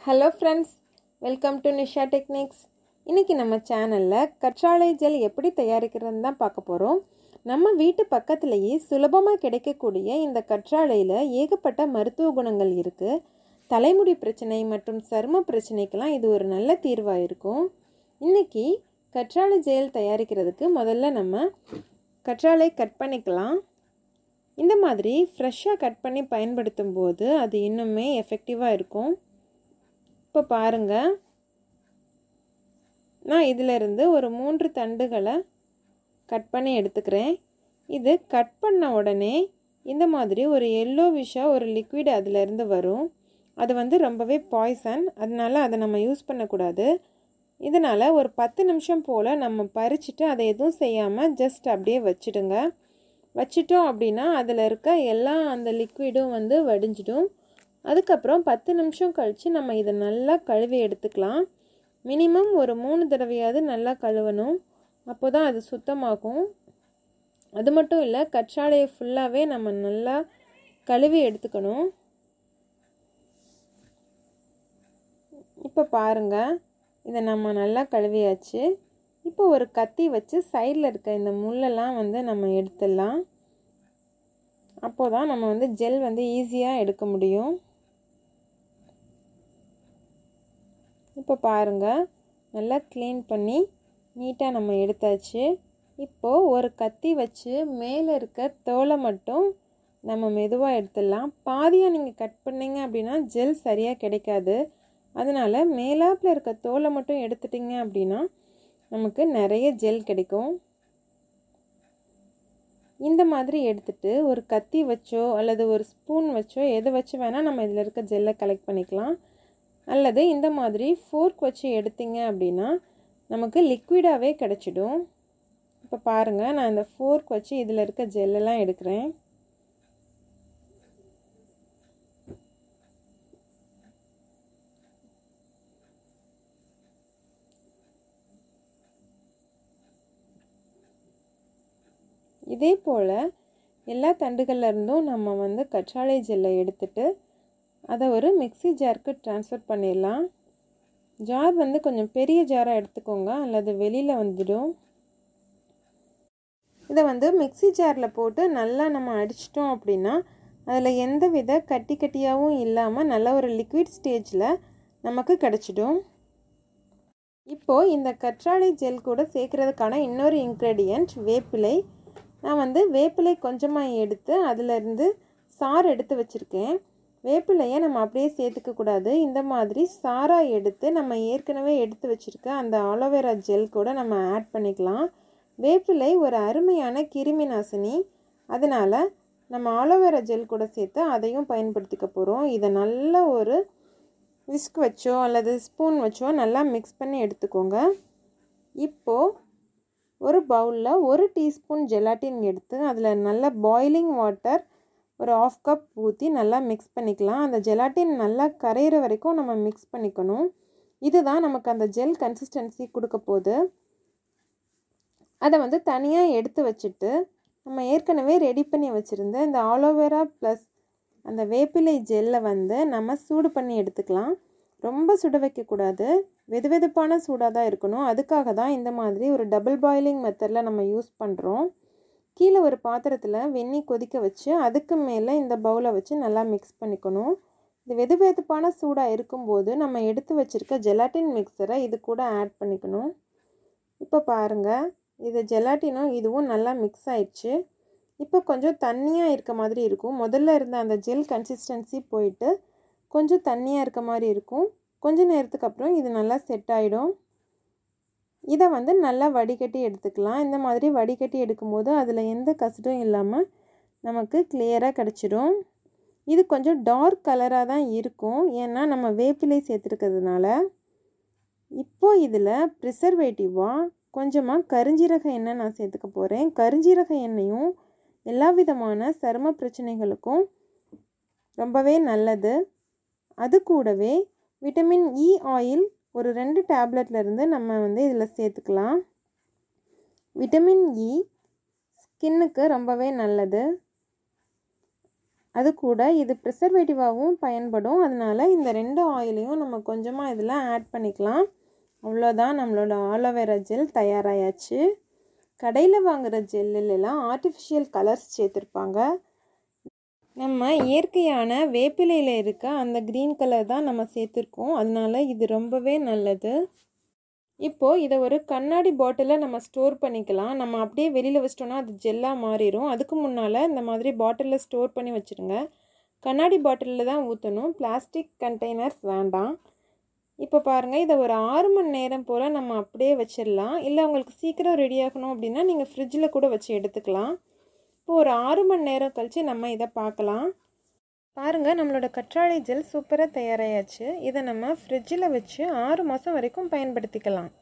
hello friends welcome to Nisha techniques இன்றைக்கி நம்ம சேனலில் கற்றாழை ஜெல் எப்படி தயாரிக்கிறதுன்னு தான் பார்க்க போகிறோம் நம்ம வீட்டு பக்கத்துலேயே சுலபமாக கிடைக்கக்கூடிய இந்த கற்றாழையில் ஏகப்பட்ட மருத்துவ குணங்கள் இருக்குது தலைமுடி பிரச்சனை மற்றும் சரும பிரச்சனைக்கெல்லாம் இது ஒரு நல்ல தீர்வாக இருக்கும் இன்றைக்கி கற்றாழை ஜெல் தயாரிக்கிறதுக்கு முதல்ல நம்ம கற்றாழை கட் பண்ணிக்கலாம் இந்த மாதிரி ஃப்ரெஷ்ஷாக கட் பண்ணி பயன்படுத்தும் போது அது இன்னுமே எஃபெக்டிவாக இருக்கும் இப்போ பாருங்கள் நான் இதிலிருந்து ஒரு மூன்று தண்டுகளை கட் பண்ணி எடுத்துக்கிறேன் இது கட் பண்ண உடனே இந்த மாதிரி ஒரு எல்லோ விஷாக ஒரு லிக்விட் அதிலேருந்து வரும் அது வந்து ரொம்பவே பாய்சன் அதனால் அதை நம்ம யூஸ் பண்ணக்கூடாது இதனால் ஒரு பத்து நிமிஷம் போல் நம்ம பறிச்சுட்டு அதை எதுவும் செய்யாமல் ஜஸ்ட் அப்படியே வச்சுடுங்க வச்சிட்டோம் அப்படின்னா அதில் இருக்க எல்லா அந்த லிக்விடும் வந்து வடிஞ்சிடும் அதுக்கப்புறம் பத்து நிமிஷம் கழித்து நம்ம இதை நல்லா கழுவி எடுத்துக்கலாம் மினிமம் ஒரு மூணு தடவையாவது நல்லா கழுவணும் அப்போ தான் அது சுத்தமாகும் அது மட்டும் இல்லை கற்றாழையை ஃபுல்லாகவே நம்ம நல்லா கழுவி எடுத்துக்கணும் இப்போ பாருங்கள் இதை நம்ம நல்லா கழுவியாச்சு இப்போ ஒரு கத்தி வச்சு சைடில் இருக்க இந்த முள்ளெல்லாம் வந்து நம்ம எடுத்துடலாம் அப்போ தான் நம்ம வந்து ஜெல் வந்து ஈஸியாக எடுக்க முடியும் இப்போ பாருங்கள் நல்லா க்ளீன் பண்ணி நீட்டாக நம்ம எடுத்தாச்சு இப்போது ஒரு கத்தி வச்சு மேலே இருக்க தோலை மட்டும் நம்ம மெதுவாக எடுத்துடலாம் பாதியாக நீங்கள் கட் பண்ணிங்க அப்படின்னா ஜெல் சரியாக கிடைக்காது அதனால் மேலாப்பில் இருக்க தோலை மட்டும் எடுத்துட்டிங்க அப்படின்னா நமக்கு நிறைய ஜெல் கிடைக்கும் இந்த மாதிரி எடுத்துட்டு ஒரு கத்தி வச்சோ அல்லது ஒரு ஸ்பூன் வச்சோ எதை வச்சு வேணால் நம்ம இதில் இருக்க ஜெல்லை கலெக்ட் பண்ணிக்கலாம் அல்லது இந்த மாதிரி ஃபோர்க் வச்சு எடுத்தீங்க அப்படின்னா நமக்கு லிக்விடாகவே கிடச்சிடும் இப்போ பாருங்கள் நான் இந்த ஃபோர்க் வச்சு இதில் இருக்க ஜெல்லெல்லாம் எடுக்கிறேன் இதே போல் எல்லா தண்டுகள்லேருந்தும் நம்ம வந்து கற்றாழை ஜெல்லை எடுத்துட்டு அதை ஒரு மிக்சி ஜாருக்கு ட்ரான்ஸ்ஃபர் பண்ணிடலாம் ஜார் வந்து கொஞ்சம் பெரிய ஜாராக எடுத்துக்கோங்க அல்லது வெளியில் வந்துடும் இதை வந்து மிக்சி ஜாரில் போட்டு நல்லா நம்ம அடிச்சிட்டோம் அப்படின்னா அதில் எந்த வித கட்டி கட்டியாகவும் இல்லாமல் நல்ல ஒரு லிக்விட் ஸ்டேஜில் நமக்கு கிடச்சிடும் இப்போது இந்த கற்றாழை ஜெல் கூட சேர்க்குறதுக்கான இன்னொரு இன்க்ரெடியண்ட் வேப்பிலை நான் வந்து வேப்பிலை கொஞ்சமாக எடுத்து அதிலேருந்து சாறு எடுத்து வச்சுருக்கேன் வேப்பிலையை நம்ம அப்படியே சேர்த்துக்கக்கூடாது இந்த மாதிரி சாராக எடுத்து நம்ம ஏற்கனவே எடுத்து வச்சுருக்க அந்த ஆலோவேரா ஜெல் கூட நம்ம ஆட் பண்ணிக்கலாம் வேப்பிலை ஒரு அருமையான கிருமி நாசினி அதனால் நம்ம ஆலோவேரா ஜெல் கூட சேர்த்து அதையும் பயன்படுத்திக்க போகிறோம் இதை நல்ல ஒரு விஸ்க் வச்சோ அல்லது ஸ்பூன் வச்சோ நல்லா மிக்ஸ் பண்ணி எடுத்துக்கோங்க இப்போது ஒரு பவுலில் ஒரு டீஸ்பூன் ஜெலாட்டின் எடுத்து அதில் நல்லா பாய்லிங் வாட்டர் ஒரு ஆஃப் கப் ஊற்றி நல்லா மிக்ஸ் பண்ணிக்கலாம் அந்த ஜெலாட்டின் நல்லா கரையிற வரைக்கும் நம்ம மிக்ஸ் பண்ணிக்கணும் இதுதான் நமக்கு அந்த ஜெல் கன்சிஸ்டன்சி கொடுக்க போகுது அதை வந்து தனியாக எடுத்து வச்சுட்டு நம்ம ஏற்கனவே ரெடி பண்ணி வச்சுருந்த இந்த ஆலோவேரா ப்ளஸ் அந்த வேப்பிலை ஜெல்லை வந்து நம்ம சூடு பண்ணி எடுத்துக்கலாம் ரொம்ப சுட வைக்கக்கூடாது வெது வெதுப்பான சூடாக தான் இருக்கணும் அதுக்காக தான் இந்த மாதிரி ஒரு டபுள் பாயிலிங் மெத்தடில் நம்ம யூஸ் பண்ணுறோம் கீழே ஒரு பாத்திரத்தில் வெந்நி கொதிக்க வச்சு அதுக்கு மேலே இந்த பவுலை வச்சு நல்லா மிக்ஸ் பண்ணிக்கணும் இது வெது வெதுப்பான சூடாக இருக்கும்போது நம்ம எடுத்து வச்சுருக்க ஜெலாட்டின் மிக்சரை இது கூட ஆட் பண்ணிக்கணும் இப்போ பாருங்கள் இது ஜெலாட்டினும் இதுவும் நல்லா மிக்ஸ் ஆயிடுச்சு இப்போ கொஞ்சம் தண்ணியாக இருக்க மாதிரி இருக்கும் முதல்ல இருந்த அந்த ஜெல் கன்சிஸ்டன்சி போயிட்டு கொஞ்சம் தண்ணியாக இருக்க மாதிரி இருக்கும் கொஞ்ச நேரத்துக்கு அப்புறம் இது நல்லா செட் ஆகிடும் இதை வந்து நல்லா வடிகட்டி எடுத்துக்கலாம் இந்த மாதிரி வடிகட்டி எடுக்கும்போது அதில் எந்த கசடும் இல்லாமல் நமக்கு கிளியராக கிடச்சிடும் இது கொஞ்சம் டார்க் கலராக தான் இருக்கும் ஏன்னா நம்ம வேப்பிலை சேர்த்துருக்கிறதுனால இப்போது இதில் ப்ரிசர்வேட்டிவாக கொஞ்சமாக கருஞ்சீரக எண்ணெய் நான் சேர்த்துக்க போகிறேன் கருஞ்சீரக எண்ணெயும் எல்லா விதமான சரும பிரச்சனைகளுக்கும் ரொம்பவே நல்லது அது கூடவே விட்டமின் இ ஆயில் ஒரு ரெண்டு டேப்லெட்லேருந்து நம்ம வந்து இதில் சேர்த்துக்கலாம் விட்டமின் இ ஸ்கின்னுக்கு ரொம்பவே நல்லது அது கூட இது ப்ரிசர்வேட்டிவாகவும் பயன்படும் அதனால் இந்த ரெண்டு ஆயிலையும் நம்ம கொஞ்சமாக இதில் ஆட் பண்ணிக்கலாம் அவ்வளோதான் நம்மளோட ஆலோவேரா ஜெல் தயாராகியாச்சு கடையில் வாங்குகிற ஜெல்லுலாம் ஆர்டிஃபிஷியல் கலர்ஸ் சேர்த்துருப்பாங்க நம்ம இயற்கையான வேப்பிலையில் இருக்க அந்த க்ரீன் கலர் தான் நம்ம சேர்த்துருக்கோம் அதனால இது ரொம்பவே நல்லது இப்போது இதை ஒரு கண்ணாடி பாட்டிலில் நம்ம ஸ்டோர் பண்ணிக்கலாம் நம்ம அப்படியே வெளியில் வச்சிட்டோன்னா அது ஜெல்லாக மாறிடும் அதுக்கு முன்னால் இந்த மாதிரி பாட்டிலில் ஸ்டோர் பண்ணி வச்சுருங்க கண்ணாடி பாட்டிலில் தான் ஊற்றணும் பிளாஸ்டிக் கண்டெய்னர்ஸ் வேண்டாம் இப்போ பாருங்கள் இதை ஒரு ஆறு மணி நேரம் போல் நம்ம அப்படியே வச்சிடலாம் இல்லை உங்களுக்கு சீக்கிரம் ரெடி ஆகணும் அப்படின்னா நீங்கள் ஃப்ரிட்ஜில் கூட வச்சு எடுத்துக்கலாம் இப்போ ஒரு ஆறு மணி நேரம் கழித்து நம்ம இதை பார்க்கலாம் பாருங்கள் நம்மளோட கற்றாழை ஜெல் சூப்பராக தயாராகியாச்சு இதை நம்ம ஃப்ரிட்ஜில் வச்சு ஆறு மாதம் வரைக்கும் பயன்படுத்திக்கலாம்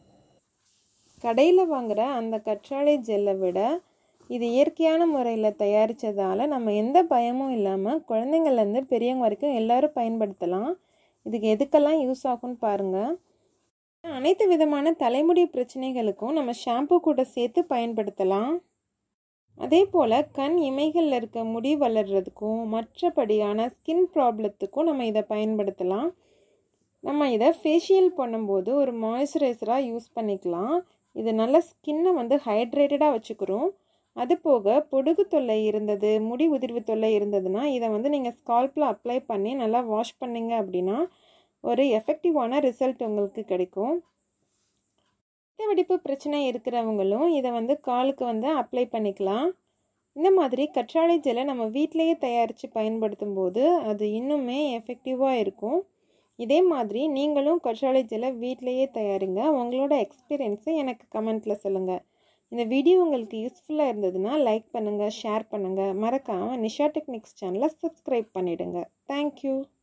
கடையில் வாங்குகிற அந்த கற்றாழை ஜெல்லை விட இது இயற்கையான முறையில் தயாரித்ததால் நம்ம எந்த பயமும் இல்லாமல் குழந்தைங்கள்லேருந்து பெரியவங்க வரைக்கும் எல்லோரும் பயன்படுத்தலாம் இதுக்கு எதுக்கெல்லாம் யூஸ் ஆகும்னு பாருங்கள் அனைத்து விதமான தலைமுடி பிரச்சனைகளுக்கும் நம்ம ஷாம்பு கூட சேர்த்து பயன்படுத்தலாம் அதே போல் கண் இமைகளில் இருக்க முடி வளர்கிறதுக்கும் மற்றபடியான ஸ்கின் ப்ராப்ளத்துக்கும் நம்ம இதை பயன்படுத்தலாம் நம்ம இதை ஃபேஷியல் பண்ணும்போது ஒரு மாய்ஸ்சரைசராக யூஸ் பண்ணிக்கலாம் இது நல்ல ஸ்கின்னை வந்து ஹைட்ரேட்டடாக வச்சுக்கிறோம் அது போக பொடுகு தொல்லை இருந்தது முடி உதிர்வு தொல்லை இருந்ததுன்னா இதை வந்து நீங்கள் ஸ்கால்பில் அப்ளை பண்ணி நல்லா வாஷ் பண்ணிங்க அப்படின்னா ஒரு எஃபெக்டிவான ரிசல்ட் உங்களுக்கு கிடைக்கும் ரத்த வெடிப்பு பிரச்சனை இருக்கிறவங்களும் இதை வந்து காலுக்கு வந்து அப்ளை பண்ணிக்கலாம் இந்த மாதிரி கற்றாழை ஜெலை நம்ம வீட்டிலையே தயாரித்து பயன்படுத்தும் போது அது இன்னுமே எஃபெக்டிவாக இருக்கும் இதே மாதிரி நீங்களும் கற்றாழை ஜெலை வீட்டிலையே தயாரிங்க உங்களோட எக்ஸ்பீரியன்ஸை எனக்கு கமெண்ட்டில் சொல்லுங்கள் இந்த வீடியோ உங்களுக்கு யூஸ்ஃபுல்லாக இருந்ததுன்னா லைக் பண்ணுங்கள் ஷேர் பண்ணுங்கள் மறக்காமல் நிஷா டெக்னிக்ஸ் சேனலை சப்ஸ்கிரைப் பண்ணிவிடுங்க தேங்க்யூ